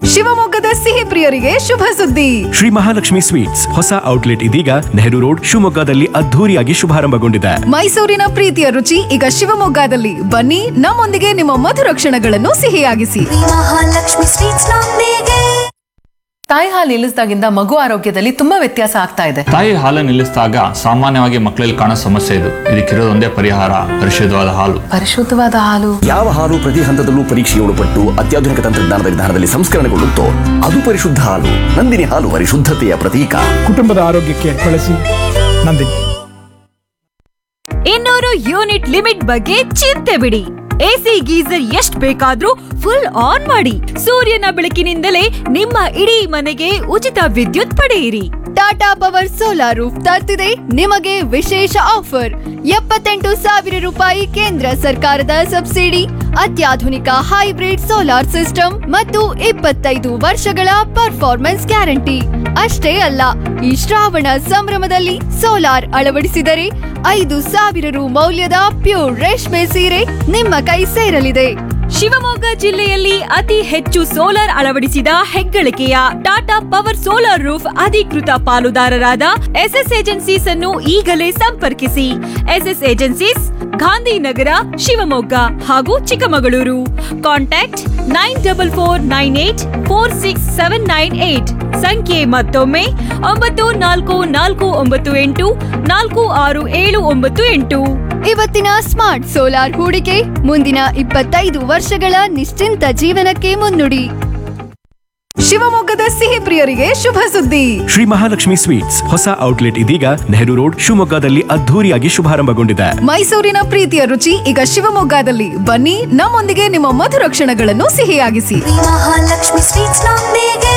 ಶಿವಮೊಗ್ಗದ ಸಿಹಿ ಪ್ರಿಯರಿಗೆ ಶುಭ ಸುದ್ದಿ ಶ್ರೀ ಮಹಾಲಕ್ಷ್ಮಿ ಸ್ವೀಟ್ಸ್ ಹೊಸ ಔಟ್ಲೆಟ್ ಇದೀಗ ನೆಹರು ರೋಡ್ ಶಿವಮೊಗ್ಗದಲ್ಲಿ ಅದ್ಧೂರಿಯಾಗಿ ಶುಭಾರಂಭಗೊಂಡಿದೆ ಮೈಸೂರಿನ ಪ್ರೀತಿಯ ರುಚಿ ಈಗ ಶಿವಮೊಗ್ಗದಲ್ಲಿ ಬನ್ನಿ ನಮ್ಮೊಂದಿಗೆ ನಿಮ್ಮ ಮಧುರ ಕ್ಷಣಗಳನ್ನು ಸಿಹಿಯಾಗಿಸಿ ಮಹಾಲಕ್ಷ್ಮಿ ಸ್ವೀಟ್ಸ್ ನೊಂದಿಗೆ ತಾಯಿ ಹಾಲು ನಿಲ್ಲಿಸಿದಾಗಿಂದ ಮಗು ಆರೋಗ್ಯದಲ್ಲಿ ತುಂಬಾ ವ್ಯತ್ಯಾಸ ಆಗ್ತಾ ಇದೆ ತಾಯಿ ಹಾಲು ನಿಲ್ಲಿಸಿದಾಗ ಸಾಮಾನ್ಯವಾಗಿ ಮಕ್ಕಳಲ್ಲಿ ಕಾಣೋ ಸಮಸ್ಯೆ ಇದು ಇದಕ್ಕಿರೋದೊಂದೇ ಪರಿಹಾರ ಪರಿಶುದ್ಧವಾದ ಹಾಲು ಪರಿಶುದ್ಧವಾದ ಹಾಲು ಯಾವ ಹಾಲು ಪ್ರತಿ ಹಂತದಲ್ಲೂ ಪರೀಕ್ಷೆಗೆ ಒಳಪಟ್ಟು ಅತ್ಯಾಧುನಿಕ ತಂತ್ರಜ್ಞಾನದ ವಿಧಾನದಲ್ಲಿ ಸಂಸ್ಕರಣೆಗೊಳ್ಳುತ್ತೋ ಅದು ಪರಿಶುದ್ಧ ಹಾಲು ನಂದಿನಿ ಹಾಲು ಪರಿಶುದ್ಧತೆಯ ಪ್ರತೀಕ ಕುಟುಂಬದ ಆರೋಗ್ಯಕ್ಕೆ ಬಳಸಿ ನಂದಿನಿ ಇನ್ನೂರು ಯೂನಿಟ್ ಲಿಮಿಟ್ ಬಗ್ಗೆ ಚಿಂತೆ ಬಿಡಿ ಎಸಿ ಗೀಸರ್ ಎಷ್ಟ್ ಬೇಕಾದ್ರೂ ಫುಲ್ ಆನ್ ಮಾಡಿ ಸೂರ್ಯನ ಬೆಳಕಿನಿಂದಲೇ ನಿಮ್ಮ ಇಡೀ ಮನೆಗೆ ಉಚಿತ ವಿದ್ಯುತ್ ಪಡೆಯಿರಿ ಟಾಟಾ ಪವರ್ ಸೋಲಾರ್ ರೂಫ್ ತರ್ತಿದೆ ನಿಮಗೆ ವಿಶೇಷ ಆಫರ್ ಎಪ್ಪತ್ತೆಂಟು ಸಾವಿರ ರೂಪಾಯಿ ಕೇಂದ್ರ ಸರ್ಕಾರದ ಸಬ್ಸಿಡಿ ಅತ್ಯಾಧುನಿಕ ಹೈಬ್ರಿಡ್ ಸೋಲಾರ್ ಸಿಸ್ಟಮ್ ಮತ್ತು ಇಪ್ಪತ್ತೈದು ವರ್ಷಗಳ ಪರ್ಫಾರ್ಮೆನ್ಸ್ ಗ್ಯಾರಂಟಿ ಅಷ್ಟೇ ಅಲ್ಲ ಈ ಶ್ರಾವಣ ಸಂಭ್ರಮದಲ್ಲಿ ಸೋಲಾರ್ ಅಳವಡಿಸಿದರೆ ಐದು ಸಾವಿರ ರು ಮೌಲ್ಯದ ಪ್ಯೂರ್ ರೇಷ್ಮೆ ಸೀರೆ ನಿಮ್ಮ ಕೈ ಸೇರಲಿದೆ ಶಿವಮೊಗ್ಗ ಜಿಲ್ಲೆಯಲ್ಲಿ ಅತಿ ಹೆಚ್ಚು ಸೋಲಾರ್ ಅಳವಡಿಸಿದ ಹೆಗ್ಗಳಿಕೆಯ ಟಾಟಾ ಪವರ್ ಸೋಲಾರ್ ರೂಫ್ ಅಧಿಕೃತ ಪಾಲುದಾರರಾದ ಎಸ್ಎಸ್ ಏಜೆನ್ಸೀಸ್ ಅನ್ನು ಈಗಲೇ ಸಂಪರ್ಕಿಸಿ ಎಸ್ಎಸ್ ಏಜೆನ್ಸೀಸ್ ಗಾಂಧಿನಗರ ಶಿವಮೊಗ್ಗ ಹಾಗೂ Chikkamagaluru contact nine double four nine eight four six seven nine eight ಸಂಖ್ಯೆ ಮತ್ತೊಮ್ಮೆ ಒಂಬತ್ತು ನಾಲ್ಕು ನಾಲ್ಕು ಒಂಬತ್ತು ಎಂಟು ನಾಲ್ಕು ಆರು ಏಳು ಒಂಬತ್ತು ಎಂಟು ಇವತ್ತಿನ ಸ್ಮಾರ್ಟ್ ಸೋಲಾರ್ ಹೂಡಿಕೆ ಮುಂದಿನ ಇಪ್ಪತ್ತೈದು ವರ್ಷಗಳ ನಿಶ್ಚಿಂತ ಜೀವನಕ್ಕೆ ಮುನ್ನುಡಿ ಶಿವಮೊಗ್ಗದ ಸಿಹಿ ಪ್ರಿಯರಿಗೆ ಶುಭ ಸುದ್ದಿ ಶ್ರೀ ಮಹಾಲಕ್ಷ್ಮಿ ಸ್ವೀಟ್ಸ್ ಹೊಸ ಔಟ್ಲೆಟ್ ಇದೀಗ ನೆಹರು ರೋಡ್ ಶಿವಮೊಗ್ಗದಲ್ಲಿ ಅದ್ಧೂರಿಯಾಗಿ ಶುಭಾರಂಭಗೊಂಡಿದೆ ಮೈಸೂರಿನ ಪ್ರೀತಿಯ ರುಚಿ ಈಗ ಶಿವಮೊಗ್ಗದಲ್ಲಿ ಬನ್ನಿ ನಮ್ಮೊಂದಿಗೆ ನಿಮ್ಮ ಮಧುರ ಕ್ಷಣಗಳನ್ನು ಸಿಹಿಯಾಗಿಸಿ ಮಹಾಲಕ್ಷ್ಮಿ ಸ್ವೀಟ್ಸ್ ನೊಂದಿಗೆ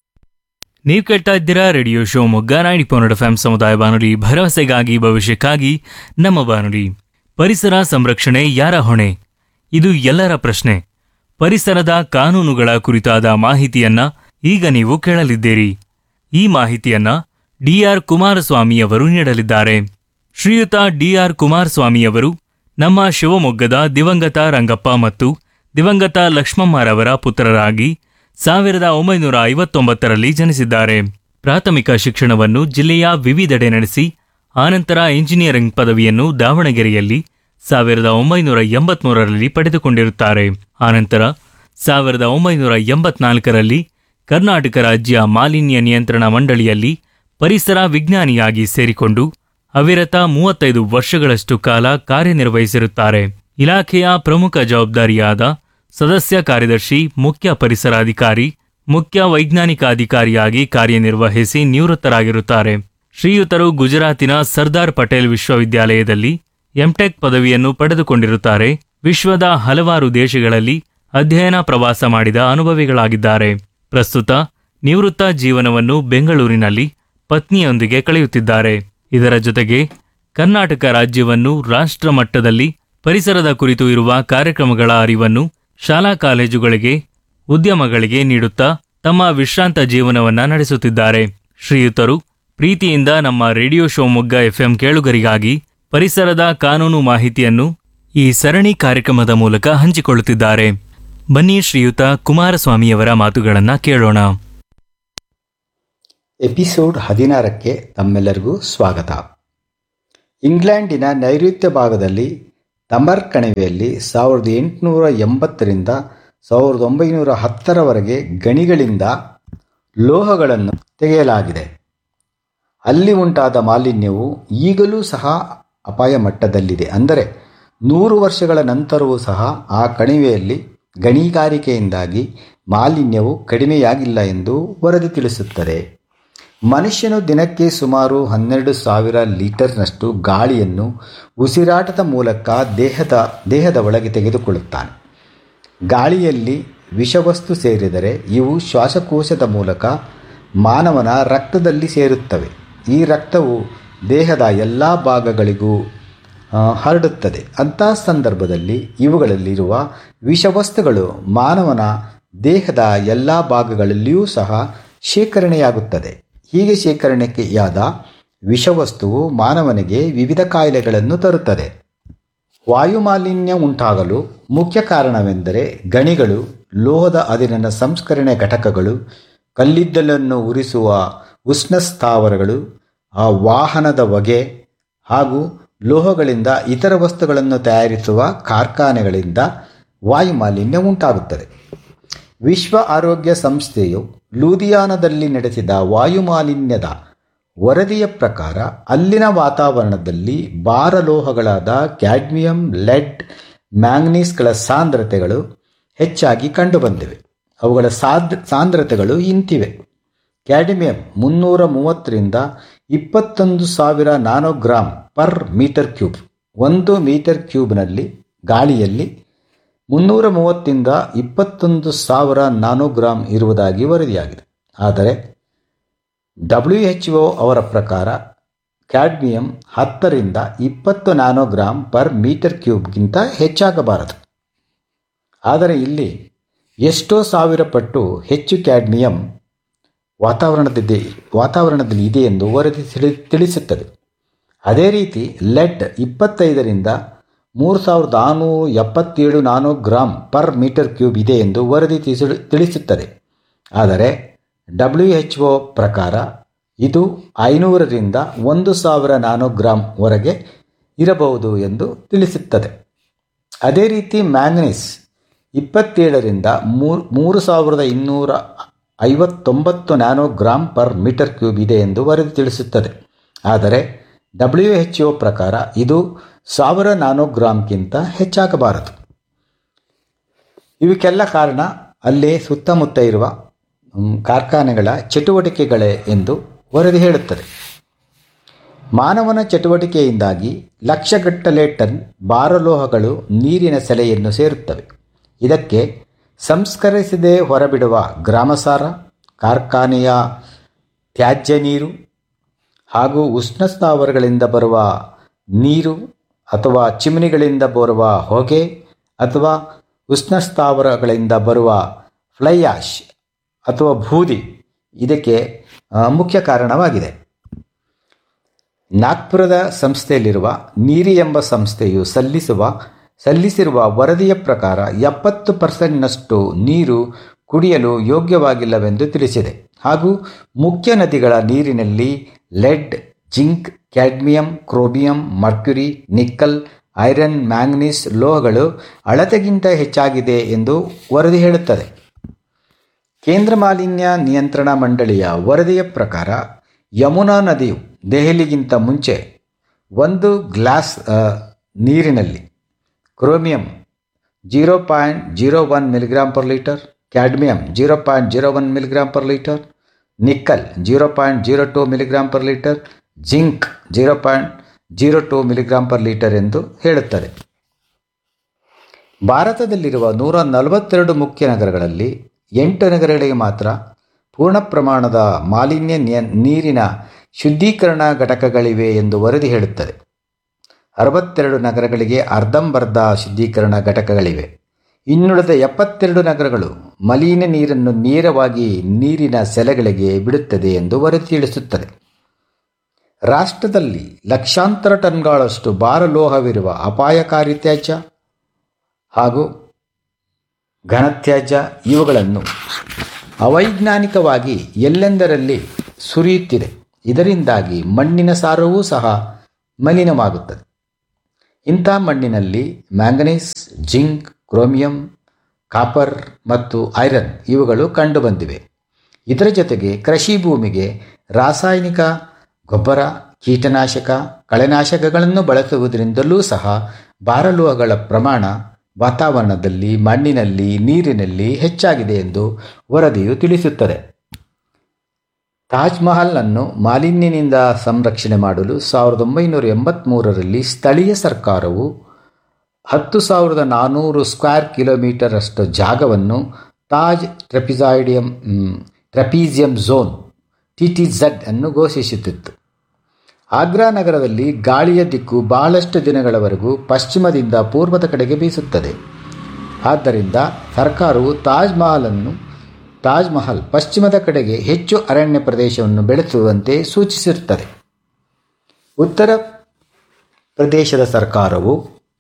ನೀವು ಕೇಳ್ತಾ ಇದ್ದೀರಾ radio Shivamogga ninety point F M ಸಮುದಾಯ ಬಾನುಲಿ ಭರವಸೆಗಾಗಿ ಭವಿಷ್ಯಕ್ಕಾಗಿ ನಮ್ಮ ಬಾನುಲಿ ಪರಿಸರ ಸಂರಕ್ಷಣೆ ಯಾರ ಹೊಣೆ ಇದು ಎಲ್ಲರ ಪ್ರಶ್ನೆ ಪರಿಸರದ ಕಾನೂನುಗಳ ಕುರಿತಾದ ಮಾಹಿತಿಯನ್ನ ಈಗ ನೀವು ಕೇಳಲಿದ್ದೀರಿ ಈ ಮಾಹಿತಿಯನ್ನ ಡಿಆರ್ ಕುಮಾರಸ್ವಾಮಿಯವರು ನೀಡಲಿದ್ದಾರೆ ಶ್ರೀಯುತ ಡಿಆರ್ ಕುಮಾರಸ್ವಾಮಿಯವರು ನಮ್ಮ ಶಿವಮೊಗ್ಗದ ದಿವಂಗತ ರಂಗಪ್ಪ ಮತ್ತು ದಿವಂಗತ ಲಕ್ಷ್ಮಮ್ಮರವರ ಪುತ್ರರಾಗಿ ಸಾವಿರದ ಒಂಬೈನೂರ ಐವತ್ತೊಂಬತ್ತರಲ್ಲಿ ಜನಿಸಿದ್ದಾರೆ ಪ್ರಾಥಮಿಕ ಶಿಕ್ಷಣವನ್ನು ಜಿಲ್ಲೆಯ ವಿವಿಧೆಡೆ ನಡೆಸಿ ಆನಂತರ ಇಂಜಿನಿಯರಿಂಗ್ ಪದವಿಯನ್ನು ದಾವಣಗೆರೆಯಲ್ಲಿ ಸಾವಿರದ ಒಂಬೈನೂರ ಎಂಬತ್ಮೂರರಲ್ಲಿ ಪಡೆದುಕೊಂಡಿರುತ್ತಾರೆ ಆನಂತರ ಸಾವಿರದ ಒಂಬೈನೂರ ಎಂಬತ್ನಾಲ್ಕರಲ್ಲಿ ಕರ್ನಾಟಕ ರಾಜ್ಯ ಮಾಲಿನ್ಯ ನಿಯಂತ್ರಣ ಮಂಡಳಿಯಲ್ಲಿ ಪರಿಸರ ವಿಜ್ಞಾನಿಯಾಗಿ ಸೇರಿಕೊಂಡು ಅವಿರತ ಮೂವತ್ತೈದು ವರ್ಷಗಳಷ್ಟು ಕಾಲ ಕಾರ್ಯನಿರ್ವಹಿಸಿರುತ್ತಾರೆ ಇಲಾಖೆಯ ಪ್ರಮುಖ ಜವಾಬ್ದಾರಿಯಾದ ಸದಸ್ಯ ಕಾರ್ಯದರ್ಶಿ ಮುಖ್ಯ ಪರಿಸರ ಅಧಿಕಾರಿ ಮುಖ್ಯ ವೈಜ್ಞಾನಿಕ ಅಧಿಕಾರಿಯಾಗಿ ಕಾರ್ಯನಿರ್ವಹಿಸಿ ನಿವೃತ್ತರಾಗಿರುತ್ತಾರೆ ಶ್ರೀಯುತರು ಗುಜರಾತಿನ ಸರ್ದಾರ್ ಪಟೇಲ್ ವಿಶ್ವವಿದ್ಯಾಲಯದಲ್ಲಿ ಎಂಟೆಕ್ ಪದವಿಯನ್ನು ಪಡೆದುಕೊಂಡಿರುತ್ತಾರೆ ವಿಶ್ವದ ಹಲವಾರು ದೇಶಗಳಲ್ಲಿ ಅಧ್ಯಯನ ಪ್ರವಾಸ ಮಾಡಿದ ಅನುಭವಿಗಳಾಗಿದ್ದಾರೆ ಪ್ರಸ್ತುತ ನಿವೃತ್ತ ಜೀವನವನ್ನು ಬೆಂಗಳೂರಿನಲ್ಲಿ ಪತ್ನಿಯೊಂದಿಗೆ ಕಳೆಯುತ್ತಿದ್ದಾರೆ ಇದರ ಜೊತೆಗೆ ಕರ್ನಾಟಕ ರಾಜ್ಯವನ್ನು ರಾಷ್ಟ್ರ ಮಟ್ಟದಲ್ಲಿ ಪರಿಸರದ ಕುರಿತು ಇರುವ ಕಾರ್ಯಕ್ರಮಗಳ ಅರಿವನ್ನು ಶಾಲಾ ಕಾಲೇಜುಗಳಿಗೆ ಉದ್ಯಮಗಳಿಗೆ ನೀಡುತ್ತಾ ತಮ್ಮ ವಿಶ್ರಾಂತ ಜೀವನವನ್ನ ನಡೆಸುತ್ತಿದ್ದಾರೆ ಶ್ರೀಯುತರು ಪ್ರೀತಿಯಿಂದ ನಮ್ಮ ರೇಡಿಯೋ ಶಿವಮೊಗ್ಗ ಎಫ್ಎಂ ಕೇಳುಗರಿಗಾಗಿ ಪರಿಸರದ ಕಾನೂನು ಮಾಹಿತಿಯನ್ನು ಈ ಸರಣಿ ಕಾರ್ಯಕ್ರಮದ ಮೂಲಕ ಹಂಚಿಕೊಳ್ಳುತ್ತಿದ್ದಾರೆ ಬನ್ನಿ ಶ್ರೀಯುತ ಕುಮಾರಸ್ವಾಮಿಯವರ ಮಾತುಗಳನ್ನ ಕೇಳೋಣ ಎಪಿಸೋಡ್ ಹದಿನಾರಕ್ಕೆ ತಮ್ಮೆಲ್ಲರಿಗೂ ಸ್ವಾಗತ ಇಂಗ್ಲೆಂಡಿನ ನೈಋತ್ಯ ಭಾಗದಲ್ಲಿ ತಮರ್ ಕಣಿವೆಯಲ್ಲಿ ಸಾವಿರದ ಎಂಟುನೂರ ಎಂಬತ್ತರಿಂದ ಸಾವಿರದ ಒಂಬೈನೂರ ಹತ್ತರವರೆಗೆ ಗಣಿಗಳಿಂದ ಲೋಹಗಳನ್ನು ತೆಗೆಯಲಾಗಿದೆ ಅಲ್ಲಿ ಉಂಟಾದ ಮಾಲಿನ್ಯವು ಈಗಲೂ ಸಹ ಅಪಾಯ ಮಟ್ಟದಲ್ಲಿದೆ ಅಂದರೆ ನೂರು ವರ್ಷಗಳ ನಂತರವೂ ಸಹ ಆ ಕಣಿವೆಯಲ್ಲಿ ಗಣಿಗಾರಿಕೆಯಿಂದಾಗಿ ಮಾಲಿನ್ಯವು ಕಡಿಮೆಯಾಗಿಲ್ಲ ಎಂದು ವರದಿ ತಿಳಿಸುತ್ತದೆ ಮನುಷ್ಯನು ದಿನಕ್ಕೆ ಸುಮಾರು ಹನ್ನೆರಡು ಸಾವಿರ ಲೀಟರ್ನಷ್ಟು ಗಾಳಿಯನ್ನು ಉಸಿರಾಟದ ಮೂಲಕ ದೇಹದ ದೇಹದ ಒಳಗೆ ತೆಗೆದುಕೊಳ್ಳುತ್ತಾನೆ ಗಾಳಿಯಲ್ಲಿ ವಿಷವಸ್ತು ಸೇರಿದರೆ ಇವು ಶ್ವಾಸಕೋಶದ ಮೂಲಕ ಮಾನವನ ರಕ್ತದಲ್ಲಿ ಸೇರುತ್ತವೆ ಈ ರಕ್ತವು ದೇಹದ ಎಲ್ಲ ಭಾಗಗಳಿಗೂ ಆ, ಹರಡುತ್ತದೆ ಅಂಥ ಸಂದರ್ಭದಲ್ಲಿ ಇವುಗಳಲ್ಲಿರುವ ವಿಷವಸ್ತುಗಳು ಮಾನವನ ದೇಹದ ಎಲ್ಲ ಭಾಗಗಳಲ್ಲಿಯೂ ಸಹ ಶೇಖರಣೆಯಾಗುತ್ತದೆ ಹೀಗೆ ಶೇಖರಣೆಯಾದ ವಿಷವಸ್ತುವು ಮಾನವನಿಗೆ ವಿವಿಧ ಕಾಯಿಲೆಗಳನ್ನು ತರುತ್ತದೆ ವಾಯುಮಾಲಿನ್ಯ ಉಂಟಾಗಲು ಮುಖ್ಯ ಕಾರಣವೆಂದರೆ ಗಣಿಗಳು ಲೋಹದ ಅದಿರಿನ ಸಂಸ್ಕರಣೆ ಘಟಕಗಳು ಕಲ್ಲಿದ್ದಲನ್ನು ಉರಿಸುವ ಉಷ್ಣ ಸ್ಥಾವರಗಳು ಆ ವಾಹನದ ಹೊಗೆ ಹಾಗೂ ಲೋಹಗಳಿಂದ ಇತರ ವಸ್ತುಗಳನ್ನು ತಯಾರಿಸುವ ಕಾರ್ಖಾನೆಗಳಿಂದ ವಾಯುಮಾಲಿನ್ಯ ಉಂಟಾಗುತ್ತದೆ ವಿಶ್ವ ಆರೋಗ್ಯ ಸಂಸ್ಥೆಯು ಲೂಧಿಯಾನದಲ್ಲಿ ನಡೆಸಿದ ವಾಯುಮಾಲಿನ್ಯದ ವರದಿಯ ಪ್ರಕಾರ ಅಲ್ಲಿನ ವಾತಾವರಣದಲ್ಲಿ ಭಾರಲೋಹಗಳಾದ ಕ್ಯಾಡ್ಮಿಯಂ ಲೆಡ್ ಮ್ಯಾಂಗ್ನೀಸ್ಗಳ ಸಾಂದ್ರತೆಗಳು ಹೆಚ್ಚಾಗಿ ಕಂಡುಬಂದಿವೆ ಅವುಗಳ ಸಾಂದ್ರ ಸಾಂದ್ರತೆಗಳು ಇಂತಿವೆ ಕ್ಯಾಡ್ಮಿಯಂ ಮುನ್ನೂರ ಮೂವತ್ತರಿಂದ ಇಪ್ಪತ್ತೊಂದು ಸಾವಿರ ನ್ಯಾನೋಗ್ರಾಮ್ ಪರ್ ಮೀಟರ್ ಕ್ಯೂಬ್ ಒಂದು ಮೀಟರ್ ಕ್ಯೂಬ್ನಲ್ಲಿ ಗಾಳಿಯಲ್ಲಿ ಮುನ್ನೂರ ಮೂವತ್ತಿಂದ ಇಪ್ಪತ್ತೊಂದು ಸಾವಿರ ನ್ಯಾನೋಗ್ರಾಮ್ ಇರುವುದಾಗಿ ವರದಿಯಾಗಿದೆ ಆದರೆ ಡಬ್ಲ್ಯೂ ಎಚ್ ಒ ಅವರ ಪ್ರಕಾರ ಕ್ಯಾಡ್ಮಿಯಂ ಹತ್ತರಿಂದ ಇಪ್ಪತ್ತು ನ್ಯಾನೋಗ್ರಾಮ್ ಪರ್ ಮೀಟರ್ ಕ್ಯೂಬ್ಗಿಂತ ಹೆಚ್ಚಾಗಬಾರದು ಆದರೆ ಇಲ್ಲಿ ಎಷ್ಟೋ ಸಾವಿರ ಪಟ್ಟು ಹೆಚ್ಚು ಕ್ಯಾಡ್ಮಿಯಂ ವಾತಾವರಣದಿದೆ ವಾತಾವರಣದಲ್ಲಿ ಇದೆ ಎಂದು ವರದಿ ತಿಳಿ ತಿಳಿಸುತ್ತದೆ ಅದೇ ರೀತಿ ಲೆಡ್ ಇಪ್ಪತ್ತೈದರಿಂದ ಮೂರು ಸಾವಿರದ ಆರುನೂರ ಎಪ್ಪತ್ತೇಳು ನಾನೋಗ್ರಾಮ್ ಪರ್ ಮೀಟರ್ ಕ್ಯೂಬ್ ಇದೆ ಎಂದು ವರದಿ ತಿಳಿಸಿ ತಿಳಿಸುತ್ತದೆ ಆದರೆ ಡಬ್ಲ್ಯೂ ಎಚ್ ಒ ಪ್ರಕಾರ ಇದು ಐನೂರರಿಂದ ಒಂದು ಸಾವಿರ ನಾನೋಗ್ರಾಮ್ವರೆಗೆ ಇರಬಹುದು ಎಂದು ತಿಳಿಸುತ್ತದೆ ಅದೇ ರೀತಿ ಮ್ಯಾಂಗನೀಸ್ ಇಪ್ಪತ್ತೇಳರಿಂದ ಮೂರು ಮೂರು ಸಾವಿರದ ಇನ್ನೂರ ಐವತ್ತೊಂಬತ್ತು ನ್ಯಾನೋಗ್ರಾಮ್ ಪರ್ ಮೀಟರ್ ಕ್ಯೂಬ್ ಇದೆ ಎಂದು ವರದಿ ತಿಳಿಸುತ್ತದೆ ಆದರೆ ಡಬ್ಲ್ಯೂ ಎಚ್ ಒ ಪ್ರಕಾರ ಇದು ಸಾವಿರ ನ್ಯಾನೋಗ್ರಾಮ್ಗಿಂತ ಹೆಚ್ಚಾಗಬಾರದು ಇವಕ್ಕೆಲ್ಲ ಕಾರಣ ಅಲ್ಲೇ ಸುತ್ತಮುತ್ತ ಇರುವ ಮ್, ಕಾರ್ಖಾನೆಗಳ ಚಟುವಟಿಕೆಗಳೇ ಎಂದು ವರದಿ ಹೇಳುತ್ತದೆ ಮಾನವನ ಚಟುವಟಿಕೆಯಿಂದಾಗಿ ಲಕ್ಷಗಟ್ಟಲೆ ಟನ್ ಭಾರಲೋಹಗಳು ನೀರಿನ ಸೆಲೆಯನ್ನು ಸೇರುತ್ತವೆ ಇದಕ್ಕೆ ಸಂಸ್ಕರಿಸದೆ ಹೊರಬಿಡುವ ಗ್ರಾಮಸಾರ ಕಾರ್ಖಾನೆಯ ತ್ಯಾಜ್ಯ ನೀರು ಹಾಗೂ ಉಷ್ಣ ಸ್ಥಾವರಗಳಿಂದ ಬರುವ ನೀರು ಅಥವಾ ಚಿಮನಿಗಳಿಂದ ಬರುವ ಹೊಗೆ ಅಥವಾ ಉಷ್ಣ ಸ್ಥಾವರಗಳಿಂದ ಬರುವ ಫ್ಲೈ ಆಶ್ ಅಥವಾ ಬೂದಿ ಇದಕ್ಕೆ ಆ, ಮುಖ್ಯ ಕಾರಣವಾಗಿದೆ ನಾಗ್ಪುರದ ಸಂಸ್ಥೆಯಲ್ಲಿರುವ ನೀರಿ ಎಂಬ ಸಂಸ್ಥೆಯು ಸಲ್ಲಿಸುವ ಸಲ್ಲಿಸಿರುವ ವರದಿಯ ಪ್ರಕಾರ ಎಪ್ಪತ್ತು ಪರ್ಸೆಂಟ್ನಷ್ಟು ನೀರು ಕುಡಿಯಲು ಯೋಗ್ಯವಾಗಿಲ್ಲವೆಂದು ತಿಳಿಸಿದೆ ಹಾಗೂ ಮುಖ್ಯ ನದಿಗಳ ನೀರಿನಲ್ಲಿ lead zinc cadmium chromium mercury nickel iron manganese ಲೋಹಗಳು ಅಳತೆಗಿಂತ ಹೆಚ್ಚಾಗಿದೆ ಎಂದು ವರದಿ ಹೇಳುತ್ತದೆ ಕೇಂದ್ರ ಮಾಲಿನ್ಯ ನಿಯಂತ್ರಣ ಮಂಡಳಿಯ ವರದಿಯ ಪ್ರಕಾರ ಯಮುನಾ ನದಿಯು ದೆಹಲಿಗಿಂತ ಮುಂಚೆ ಒಂದು ಗ್ಲಾಸ್ ಆ, ನೀರಿನಲ್ಲಿ chromium zero point zero one milligram per litre cadmium zero point zero one milligram per litre nickel zero point zero two milligram per litre zinc zero point zero two milligram per litre ಎಂದು ಹೇಳುತ್ತದೆ ಭಾರತದಲ್ಲಿರುವ ನೂರ ನಲವತ್ತೆರಡು ಮುಖ್ಯ ನಗರಗಳಲ್ಲಿ ಎಂಟು ನಗರಗಳಿಗೆ ಮಾತ್ರ ಪೂರ್ಣ ಪ್ರಮಾಣದ ಮಾಲಿನ್ಯ ನಿಯ ನೀರಿನ ಶುದ್ಧೀಕರಣ ಘಟಕಗಳಿವೆ ಎಂದು ವರದಿ ಹೇಳುತ್ತದೆ ಅರವತ್ತೆರಡು ನಗರಗಳಿಗೆ ಅರ್ಧಂಬರ್ಧ ಶುದ್ಧೀಕರಣ ಘಟಕಗಳಿವೆ ಇನ್ನುಳಿದ ಎಪ್ಪತ್ತೆರಡು ನಗರಗಳು ಮಲಿನ ನೀರನ್ನು ನೇರವಾಗಿ ನೀರಿನ ಸೆಲೆಗಳಿಗೆ ಬಿಡುತ್ತದೆ ಎಂದು ವರದಿ ತಿಳಿಸುತ್ತದೆ ರಾಷ್ಟ್ರದಲ್ಲಿ ಲಕ್ಷಾಂತರ ಟನ್ಗಳಷ್ಟು ಭಾರಲೋಹವಿರುವ ಅಪಾಯಕಾರಿ ತ್ಯಾಜ್ಯ ಹಾಗೂ ಘನತ್ಯಾಜ್ಯ ಇವುಗಳನ್ನು ಅವೈಜ್ಞಾನಿಕವಾಗಿ ಎಲ್ಲೆಂದರಲ್ಲಿ ಸುರಿಯುತ್ತಿದೆ ಇದರಿಂದಾಗಿ ಮಣ್ಣಿನ ಸಾರವೂ ಸಹ ಮಲಿನವಾಗುತ್ತದೆ ಇಂಥ ಮಣ್ಣಿನಲ್ಲಿ ಮ್ಯಾಂಗನೀಸ್ ಜಿಂಕ್ ಕ್ರೋಮಿಯಂ ಕಾಪರ್ ಮತ್ತು ಐರನ್ ಇವುಗಳು ಕಂಡುಬಂದಿವೆ ಇದರ ಜೊತೆಗೆ ಕೃಷಿ ಭೂಮಿಗೆ ರಾಸಾಯನಿಕ ಗೊಬ್ಬರ ಕೀಟನಾಶಕ ಕಳೆನಾಶಕಗಳನ್ನು ಬಳಸುವುದರಿಂದಲೂ ಸಹ ಭಾರಲೋಹಗಳ ಪ್ರಮಾಣ ವಾತಾವರಣದಲ್ಲಿ ಮಣ್ಣಿನಲ್ಲಿ ನೀರಿನಲ್ಲಿ ಹೆಚ್ಚಾಗಿದೆ ಎಂದು ವರದಿಯು ತಿಳಿಸುತ್ತದೆ ತಾಜ್ ಮಹಲ್ ಅನ್ನು ಮಾಲಿನ್ಯದಿಂದ ಸಂರಕ್ಷಣೆ ಮಾಡಲು ಸಾವಿರದ ಒಂಬೈನೂರ ಎಂಬತ್ತ್ಮೂರರಲ್ಲಿ ಸ್ಥಳೀಯ ಸರ್ಕಾರವು ಹತ್ತು ಸಾವಿರದ ನಾನ್ನೂರು ಸ್ಕ್ವೇರ್ ಕಿಲೋಮೀಟರ್ ಅಷ್ಟು ಜಾಗವನ್ನು Taj trapezoidium trapezium zone T T Z ಅನ್ನು ಘೋಷಿಸುತ್ತಿತ್ತು ಆಗ್ರಾ ನಗರದಲ್ಲಿ ಗಾಳಿಯ ದಿಕ್ಕು ಬಹಳಷ್ಟು ದಿನಗಳವರೆಗೂ ಪಶ್ಚಿಮದಿಂದ ಪೂರ್ವದ ಕಡೆಗೆ ಬೀಸುತ್ತದೆ ಆದ್ದರಿಂದ ಸರ್ಕಾರವು ತಾಜ್ ಮಹಲನ್ನು ತಾಜ್ ಮಹಲ್ ಪಶ್ಚಿಮದ ಕಡೆಗೆ ಹೆಚ್ಚು ಅರಣ್ಯ ಪ್ರದೇಶವನ್ನು ಬೆಳೆಸುವಂತೆ ಸೂಚಿಸಿರುತ್ತದೆ ಉತ್ತರ ಪ್ರದೇಶದ ಸರ್ಕಾರವು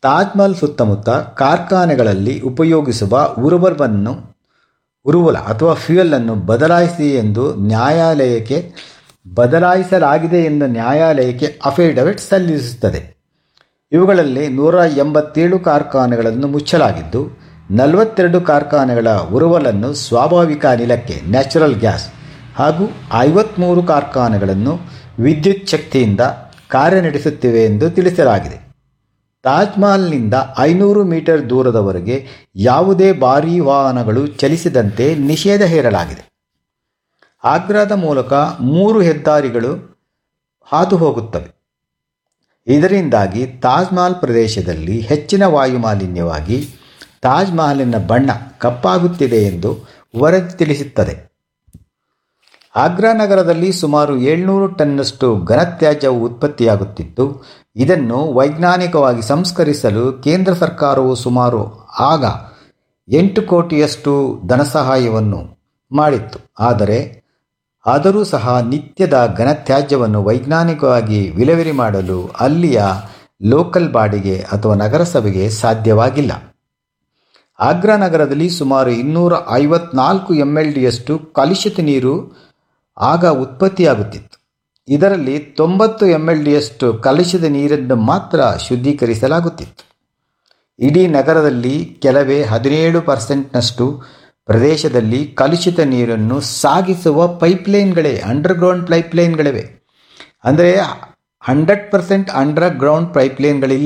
ತಾಜ್ಮಹಲ್ ಸುತ್ತಮುತ್ತ ಕಾರ್ಖಾನೆಗಳಲ್ಲಿ ಉಪಯೋಗಿಸುವ ಉರುವಲನ್ನು ಉರುವಲ ಅಥವಾ ಫ್ಯೂಯಲ್ ಅನ್ನು ಬದಲಾಯಿಸಿ ಎಂದು ನ್ಯಾಯಾಲಯಕ್ಕೆ ಬದಲಾಯಿಸಲಾಗಿದೆ ಎಂದು ನ್ಯಾಯಾಲಯಕ್ಕೆ ಅಫಿಡವಿಟ್ ಸಲ್ಲಿಸುತ್ತದೆ ಇವುಗಳಲ್ಲಿ ನೂರ ಎಂಬತ್ತೇಳು ಕಾರ್ಖಾನೆಗಳನ್ನು ಮುಚ್ಚಲಾಗಿದ್ದು ನಲವತ್ತೆರಡು ಕಾರ್ಖಾನೆಗಳ ಉರುವಲನ್ನು ಸ್ವಾಭಾವಿಕ ಅನಿಲಕ್ಕೆ ನ್ಯಾಚುರಲ್ ಗ್ಯಾಸ್ ಹಾಗೂ ಐವತ್ತ್ಮೂರು ಕಾರ್ಖಾನೆಗಳನ್ನು ವಿದ್ಯುತ್ ಶಕ್ತಿಯಿಂದ ಕಾರ್ಯನಡೆಸುತ್ತಿವೆ ಎಂದು ತಿಳಿಸಲಾಗಿದೆ ತಾಜ್ಮಹಲ್ನಿಂದ ಐನೂರು ಮೀಟರ್ ದೂರದವರೆಗೆ ಯಾವುದೇ ಭಾರೀ ವಾಹನಗಳು ಚಲಿಸಿದಂತೆ ನಿಷೇಧ ಹೇರಲಾಗಿದೆ ಆಗ್ರಾದ ಮೂಲಕ ಮೂರು ಹೆದ್ದಾರಿಗಳು ಹಾದು ಹೋಗುತ್ತವೆ ಇದರಿಂದಾಗಿ ತಾಜ್ಮಹಲ್ ಪ್ರದೇಶದಲ್ಲಿ ಹೆಚ್ಚಿನ ವಾಯುಮಾಲಿನ್ಯವಾಗಿ ತಾಜ್ ಮಹಲಿನ ಬಣ್ಣ ಕಪ್ಪಾಗುತ್ತಿದೆ ಎಂದು ವರದಿ ತಿಳಿಸುತ್ತದೆ ಆಗ್ರಾ ನಗರದಲ್ಲಿ ಸುಮಾರು ಏಳ್ನೂರು ಟನ್ನಷ್ಟು ಘನತ್ಯಾಜ್ಯವು ಉತ್ಪತ್ತಿಯಾಗುತ್ತಿದ್ದು ಇದನ್ನು ವೈಜ್ಞಾನಿಕವಾಗಿ ಸಂಸ್ಕರಿಸಲು ಕೇಂದ್ರ ಸರ್ಕಾರವು ಸುಮಾರು ಆಗ ಎಂಟು ಕೋಟಿಯಷ್ಟು ಧನಸಹಾಯವನ್ನು ಮಾಡಿತ್ತು ಆದರೆ ಆದರೂ ಸಹ ನಿತ್ಯದ ಘನತ್ಯಾಜ್ಯವನ್ನು ವೈಜ್ಞಾನಿಕವಾಗಿ ವಿಲೇವಾರಿ ಮಾಡಲು ಅಲ್ಲಿಯ ಲೋಕಲ್ ಬಾಡಿಗೆ ಅಥವಾ ನಗರಸಭೆಗೆ ಸಾಧ್ಯವಾಗಿಲ್ಲ ಆಗ್ರಾ ನಗರದಲ್ಲಿ ಸುಮಾರು ಇನ್ನೂರ ಐವತ್ನಾಲ್ಕು ಎಮ್ ಎಲ್ ಡಿಯಷ್ಟು ಕಲುಷಿತ ನೀರು ಆಗ ಉತ್ಪತ್ತಿಯಾಗುತ್ತಿತ್ತು ಇದರಲ್ಲಿ ತೊಂಬತ್ತು ಎಮ್ ಎಲ್ ಡಿಯಷ್ಟು ಕಲುಷಿತ ನೀರನ್ನು ಮಾತ್ರ ಶುದ್ಧೀಕರಿಸಲಾಗುತ್ತಿತ್ತು ಇಡೀ ನಗರದಲ್ಲಿ ಕೆಲವೇ ಹದಿನೇಳು ಪರ್ಸೆಂಟ್ನಷ್ಟು ಪ್ರದೇಶದಲ್ಲಿ ಕಲುಷಿತ ನೀರನ್ನು ಸಾಗಿಸುವ ಪೈಪ್ಲೈನ್ಗಳೇ ಅಂಡರ್ಗ್ರೌಂಡ್ ಪೈಪ್ಲೈನ್ಗಳಿವೆ ಅಂದರೆ ಹಂಡ್ರೆಡ್ ಪರ್ಸೆಂಟ್ ಅಂಡರ್ಗ್ರೌಂಡ್ ಪೈಪ್ಲೈನ್ಗಳಿಲ್ಲ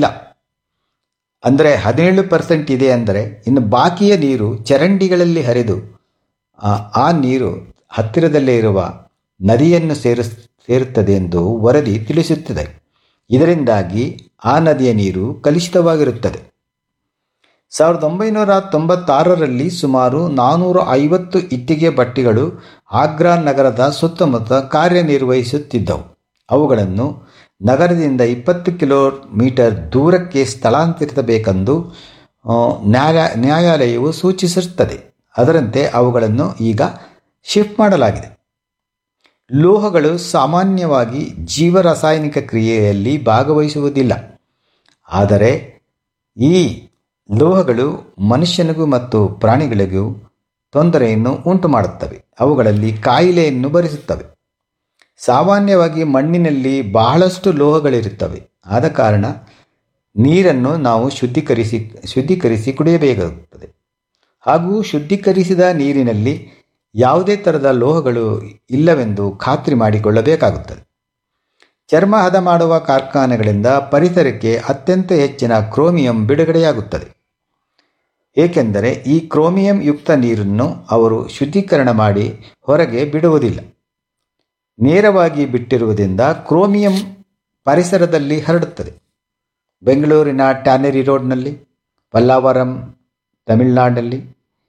ಅಂದರೆ ಹದಿನೇಳು ಪರ್ಸೆಂಟ್ ಇದೆ ಅಂದರೆ ಇನ್ನು ಬಾಕಿಯ ನೀರು ಚರಂಡಿಗಳಲ್ಲಿ ಹರಿದು ಆ ನೀರು ಹತ್ತಿರದಲ್ಲೇ ಇರುವ ನದಿಯನ್ನು ಸೇರಿಸ್ ಸೇರುತ್ತದೆ ಎಂದು ವರದಿ ತಿಳಿಸುತ್ತದೆ ಇದರಿಂದಾಗಿ ಆ ನದಿಯ ನೀರು ಕಲುಷಿತವಾಗಿರುತ್ತದೆ ಸಾವಿರದ ಒಂಬೈನೂರ ತೊಂಬತ್ತಾರರಲ್ಲಿ ಸುಮಾರು ನಾನ್ನೂರ ಐವತ್ತು ಇಟ್ಟಿಗೆ ಬಟ್ಟಿಗಳು ಆಗ್ರಾ ನಗರದ ಸುತ್ತಮುತ್ತ ಕಾರ್ಯನಿರ್ವಹಿಸುತ್ತಿದ್ದವು ಅವುಗಳನ್ನು ನಗರದಿಂದ ಇಪ್ಪತ್ತು ಕಿಲೋಮೀಟರ್ ದೂರಕ್ಕೆ ಸ್ಥಳಾಂತರಿಸಬೇಕೆಂದು ನ್ಯಾಯ ನ್ಯಾಯಾಲಯವು ಸೂಚಿಸುತ್ತದೆ ಅದರಂತೆ ಅವುಗಳನ್ನು ಈಗ ಶಿಫ್ಟ್ ಮಾಡಲಾಗಿದೆ ಲೋಹಗಳು ಸಾಮಾನ್ಯವಾಗಿ ಜೀವರಾಸಾಯನಿಕ ಕ್ರಿಯೆಯಲ್ಲಿ ಭಾಗವಹಿಸುವುದಿಲ್ಲ ಆದರೆ ಈ ಲೋಹಗಳು ಮನುಷ್ಯನಿಗೂ ಮತ್ತು ಪ್ರಾಣಿಗಳಿಗೂ ತೊಂದರೆಯನ್ನು ಉಂಟು ಮಾಡುತ್ತವೆ ಅವುಗಳಲ್ಲಿ ಕಾಯಿಲೆಯನ್ನು ಭರಿಸುತ್ತವೆ ಸಾಮಾನ್ಯವಾಗಿ ಮಣ್ಣಿನಲ್ಲಿ ಬಹಳಷ್ಟು ಲೋಹಗಳಿರುತ್ತವೆ ಆದ ಕಾರಣ ನೀರನ್ನು ನಾವು ಶುದ್ಧೀಕರಿಸಿ ಶುದ್ಧೀಕರಿಸಿ ಕುಡಿಯಬೇಕಾಗುತ್ತದೆ ಹಾಗೂ ಶುದ್ಧೀಕರಿಸಿದ ನೀರಿನಲ್ಲಿ ಯಾವುದೇ ಥರದ ಲೋಹಗಳು ಇಲ್ಲವೆಂದು ಖಾತ್ರಿ ಮಾಡಿಕೊಳ್ಳಬೇಕಾಗುತ್ತದೆ ಚರ್ಮ ಹದ ಮಾಡುವ ಕಾರ್ಖಾನೆಗಳಿಂದ ಪರಿಸರಕ್ಕೆ ಅತ್ಯಂತ ಹೆಚ್ಚಿನ ಕ್ರೋಮಿಯಂ ಬಿಡುಗಡೆಯಾಗುತ್ತದೆ ಏಕೆಂದರೆ ಈ ಕ್ರೋಮಿಯಂ ಯುಕ್ತ ನೀರನ್ನು ಅವರು ಶುದ್ಧೀಕರಣ ಮಾಡಿ ಹೊರಗೆ ಬಿಡುವುದಿಲ್ಲ ನೇರವಾಗಿ ಬಿಟ್ಟಿರುವುದರಿಂದ ಕ್ರೋಮಿಯಂ ಪರಿಸರದಲ್ಲಿ ಹರಡುತ್ತದೆ ಬೆಂಗಳೂರಿನ ಟ್ಯಾನರಿ ರೋಡ್ನಲ್ಲಿ ಪಲ್ಲಾವರಂ ತಮಿಳುನಾಡಿನಲ್ಲಿ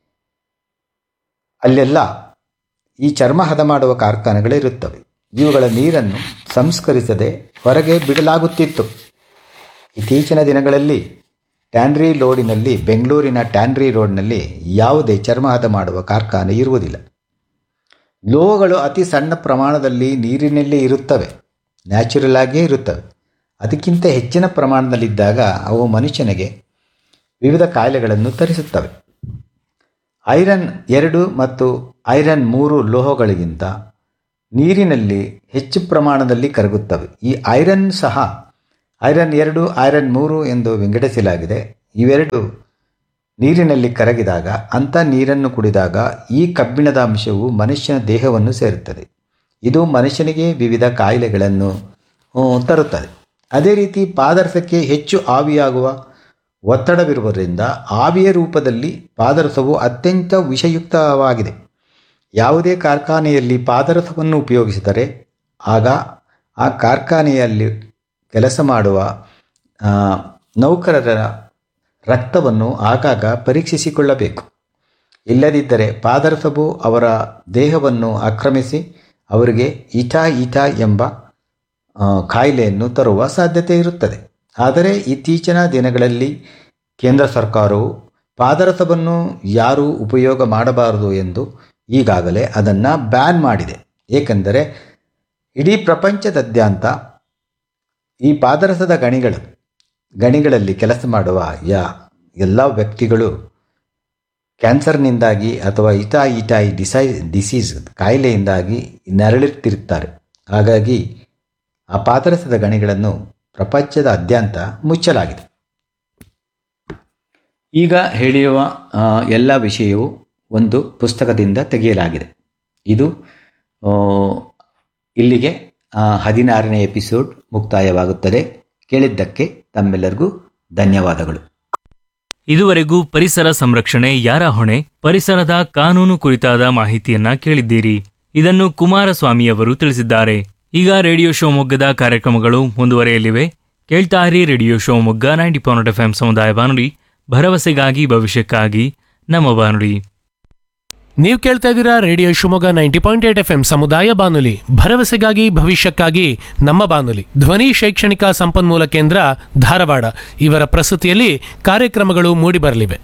ಅಲ್ಲೆಲ್ಲ ಈ ಚರ್ಮ ಹದ ಮಾಡುವ ಕಾರ್ಖಾನೆಗಳಿರುತ್ತವೆ ಇವುಗಳ ನೀರನ್ನು ಸಂಸ್ಕರಿಸದೆ ಹೊರಗೆ ಬಿಡಲಾಗುತ್ತಿತ್ತು ಇತ್ತೀಚಿನ ದಿನಗಳಲ್ಲಿ ಟ್ಯಾನ್ರಿ ರೋಡಿನಲ್ಲಿ ಬೆಂಗಳೂರಿನ ಟ್ಯಾನ್ರಿ ರೋಡ್ನಲ್ಲಿ ಯಾವುದೇ ಚರ್ಮ ಹದ ಮಾಡುವ ಕಾರ್ಖಾನೆ ಇರುವುದಿಲ್ಲ ಲೋಹಗಳು ಅತಿ ಸಣ್ಣ ಪ್ರಮಾಣದಲ್ಲಿ ನೀರಿನಲ್ಲೇ ಇರುತ್ತವೆ ನ್ಯಾಚುರಲ್ ಆಗಿಯೇ ಇರುತ್ತವೆ ಅದಕ್ಕಿಂತ ಹೆಚ್ಚಿನ ಪ್ರಮಾಣದಲ್ಲಿದ್ದಾಗ ಅವು ಮನುಷ್ಯನಿಗೆ ವಿವಿಧ ಕಾಯಿಲೆಗಳನ್ನು ತರಿಸುತ್ತವೆ ಐರನ್ ಎರಡು ಮತ್ತು ಐರನ್ ಮೂರು ಲೋಹಗಳಿಗಿಂತ ನೀರಿನಲ್ಲಿ ಹೆಚ್ಚು ಪ್ರಮಾಣದಲ್ಲಿ ಕರಗುತ್ತವೆ ಈ ಐರನ್ ಸಹ ಐರನ್ ಎರಡು ಐರನ್ ಮೂರು ಎಂದು ವಿಂಗಡಿಸಲಾಗಿದೆ ಇವೆರಡು ನೀರಿನಲ್ಲಿ ಕರಗಿದಾಗ ಅಂಥ ನೀರನ್ನು ಕುಡಿದಾಗ ಈ ಕಬ್ಬಿಣದ ಅಂಶವು ಮನುಷ್ಯನ ದೇಹವನ್ನು ಸೇರುತ್ತದೆ ಇದು ಮನುಷ್ಯನಿಗೆ ವಿವಿಧ ಕಾಯಿಲೆಗಳನ್ನು ತರುತ್ತದೆ ಅದೇ ರೀತಿ ಪಾದರಸಕ್ಕೆ ಹೆಚ್ಚು ಆವಿಯಾಗುವ ಒತ್ತಡವಿರುವುದರಿಂದ ಆವಿಯ ರೂಪದಲ್ಲಿ ಪಾದರಸವು ಅತ್ಯಂತ ವಿಷಯುಕ್ತವಾಗಿದೆ ಯಾವುದೇ ಕಾರ್ಖಾನೆಯಲ್ಲಿ ಪಾದರಸವನ್ನು ಉಪಯೋಗಿಸಿದರೆ ಆಗ ಆ ಕಾರ್ಖಾನೆಯಲ್ಲಿ ಕೆಲಸ ಮಾಡುವ ನೌಕರರ ರಕ್ತವನ್ನು ಆಗಾಗ ಪರೀಕ್ಷಿಸಿಕೊಳ್ಳಬೇಕು ಇಲ್ಲದಿದ್ದರೆ ಪಾದರಸವು ಅವರ ದೇಹವನ್ನು ಆಕ್ರಮಿಸಿ ಅವರಿಗೆ ಇಟಾ ಇಟಾ ಎಂಬ ಕಾಯಿಲೆಯನ್ನು ತರುವ ಸಾಧ್ಯತೆ ಇರುತ್ತದೆ ಆದರೆ ಇತ್ತೀಚಿನ ದಿನಗಳಲ್ಲಿ ಕೇಂದ್ರ ಸರ್ಕಾರವು ಪಾದರಸವನ್ನು ಯಾರೂ ಉಪಯೋಗ ಮಾಡಬಾರದು ಎಂದು ಈಗಾಗಲೇ ಅದನ್ನು ಬ್ಯಾನ್ ಮಾಡಿದೆ ಏಕೆಂದರೆ ಇಡೀ ಪ್ರಪಂಚದಾದ್ಯಂತ ಈ ಪಾದರಸದ ಗಣಿಗಳು ಗಣಿಗಳಲ್ಲಿ ಕೆಲಸ ಮಾಡುವ ಯಾ ಎಲ್ಲ ವ್ಯಕ್ತಿಗಳು ಕ್ಯಾನ್ಸರ್ನಿಂದಾಗಿ ಅಥವಾ ಇಟಾಯಿ ಇಟಾಯಿ ಡಿಸೈ ಡಿಸೀಸ್ ಕಾಯಿಲೆಯಿಂದಾಗಿ ನರಳುತ್ತಿರುತ್ತಾರೆ ಹಾಗಾಗಿ ಆ ಪಾದರಸದ ಗಣಿಗಳನ್ನು ಪ್ರಪಂಚದಾದ್ಯಂತ ಮುಚ್ಚಲಾಗಿದೆ ಈಗ ಹೇಳಿರುವ ಆ, ಎಲ್ಲ ವಿಷಯವು ಒಂದು ಪುಸ್ತಕದಿಂದ ತೆಗೆಯಲಾಗಿದೆ ಇದು ಆ, ಇಲ್ಲಿಗೆ ಆ, ಹದಿನಾರನೇ ಎಪಿಸೋಡ್ ಮುಕ್ತಾಯವಾಗುತ್ತದೆ ಕೇಳಿದ್ದಕ್ಕೆ ತಮ್ಮೆಲ್ಲರಿಗೂ ಧನ್ಯವಾದಗಳು ಇದುವರೆಗೂ ಪರಿಸರ ಸಂರಕ್ಷಣೆ ಯಾರ ಹೊಣೆ ಪರಿಸರದ ಕಾನೂನು ಕುರಿತಾದ ಮಾಹಿತಿಯನ್ನ ಕೇಳಿದ್ದೀರಿ ಇದನ್ನು ಕುಮಾರಸ್ವಾಮಿಯವರು ತಿಳಿಸಿದ್ದಾರೆ ಈಗ ರೇಡಿಯೋ ಶಿವಮೊಗ್ಗದ ಕಾರ್ಯಕ್ರಮಗಳು ಮುಂದುವರೆಯಲಿವೆ ಕೇಳ್ತಾ ಇರಿ radio Shivamogga ninety point F M ಸಮುದಾಯ ಬಾನುಲಿ ಭರವಸೆಗಾಗಿ ಭವಿಷ್ಯಕ್ಕಾಗಿ ನಮ್ಮ ಬಾನುಲಿ ನೀವು ಕೇಳ್ತಾ ಇದ್ದೀರಾ radio Shivamogga ninety point eight F M ಸಮುದಾಯ ಬಾನುಲಿ ಭರವಸೆಗಾಗಿ ಭವಿಷ್ಯಕ್ಕಾಗಿ ನಮ್ಮ ಬಾನುಲಿ ಧ್ವನಿ ಶೈಕ್ಷಣಿಕ ಸಂಪನ್ಮೂಲ ಕೇಂದ್ರ ಧಾರವಾಡ ಇವರ ಪ್ರಸ್ತುತಿಯಲ್ಲಿ ಕಾರ್ಯಕ್ರಮಗಳು ಮೂಡಿಬರಲಿವೆ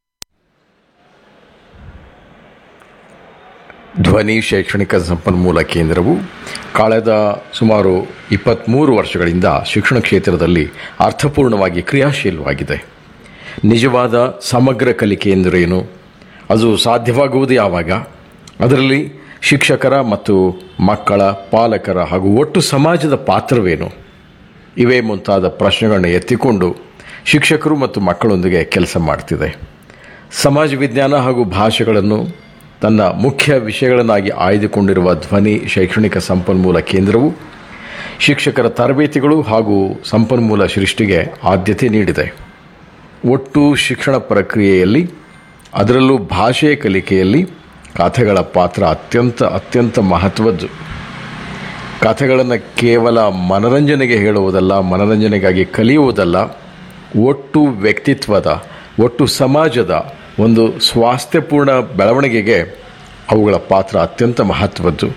ಧ್ವನಿ ಶೈಕ್ಷಣಿಕ ಸಂಪನ್ಮೂಲ ಕೇಂದ್ರವು ಕಳೆದ ಸುಮಾರು ಇಪ್ಪತ್ತ್ಮೂರು ವರ್ಷಗಳಿಂದ ಶಿಕ್ಷಣ ಕ್ಷೇತ್ರದಲ್ಲಿ ಅರ್ಥಪೂರ್ಣವಾಗಿ ಕ್ರಿಯಾಶೀಲವಾಗಿದೆ ನಿಜವಾದ ಸಮಗ್ರ ಕಲಿಕೆ ಎಂದರೇನು ಅದು ಸಾಧ್ಯವಾಗುವುದು ಯಾವಾಗ ಅದರಲ್ಲಿ ಶಿಕ್ಷಕರ ಮತ್ತು ಮಕ್ಕಳ ಪಾಲಕರ ಹಾಗೂ ಒಟ್ಟು ಸಮಾಜದ ಪಾತ್ರವೇನು ಇವೇ ಮುಂತಾದ ಪ್ರಶ್ನೆಗಳನ್ನು ಎತ್ತಿಕೊಂಡು ಶಿಕ್ಷಕರು ಮತ್ತು ಮಕ್ಕಳೊಂದಿಗೆ ಕೆಲಸ ಮಾಡ್ತಿದೆ ಸಮಾಜ ವಿಜ್ಞಾನ ಹಾಗೂ ಭಾಷೆಗಳನ್ನು ತನ್ನ ಮುಖ್ಯ ವಿಷಯಗಳನ್ನಾಗಿ ಆಯ್ದುಕೊಂಡಿರುವ ಧ್ವನಿ ಶೈಕ್ಷಣಿಕ ಸಂಪನ್ಮೂಲ ಕೇಂದ್ರವು ಶಿಕ್ಷಕರ ತರಬೇತಿಗಳು ಹಾಗೂ ಸಂಪನ್ಮೂಲ ಸೃಷ್ಟಿಗೆ ಆದ್ಯತೆ ನೀಡಿದೆ ಒಟ್ಟು ಶಿಕ್ಷಣ ಪ್ರಕ್ರಿಯೆಯಲ್ಲಿ ಅದರಲ್ಲೂ ಭಾಷೆಯ ಕಲಿಕೆಯಲ್ಲಿ ಕಥೆಗಳ ಪಾತ್ರ ಅತ್ಯಂತ ಅತ್ಯಂತ ಮಹತ್ವದ್ದು ಕಥೆಗಳನ್ನು ಕೇವಲ ಮನರಂಜನೆಗೆ ಹೇಳುವುದಲ್ಲ ಮನರಂಜನೆಗಾಗಿ ಕಲಿಯುವುದಲ್ಲ ಒಟ್ಟು ವ್ಯಕ್ತಿತ್ವದ ಒಟ್ಟು ಸಮಾಜದ ಒಂದು ಸ್ವಾಸ್ಥ್ಯಪೂರ್ಣ ಬೆಳವಣಿಗೆಗೆ ಅವುಗಳ ಪಾತ್ರ ಅತ್ಯಂತ ಮಹತ್ವದ್ದು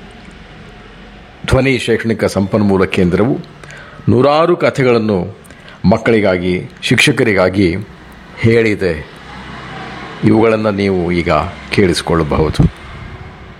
ಧ್ವನಿ ಶೈಕ್ಷಣಿಕ ಸಂಪನ್ಮೂಲ ಕೇಂದ್ರವು ನೂರಾರು ಕಥೆಗಳನ್ನು ಮಕ್ಕಳಿಗಾಗಿ ಶಿಕ್ಷಕರಿಗಾಗಿ ಹೇಳಿದೆ ಇವುಗಳನ್ನು ನೀವು ಈಗ ಕೇಳಿಸಿಕೊಳ್ಳಬಹುದು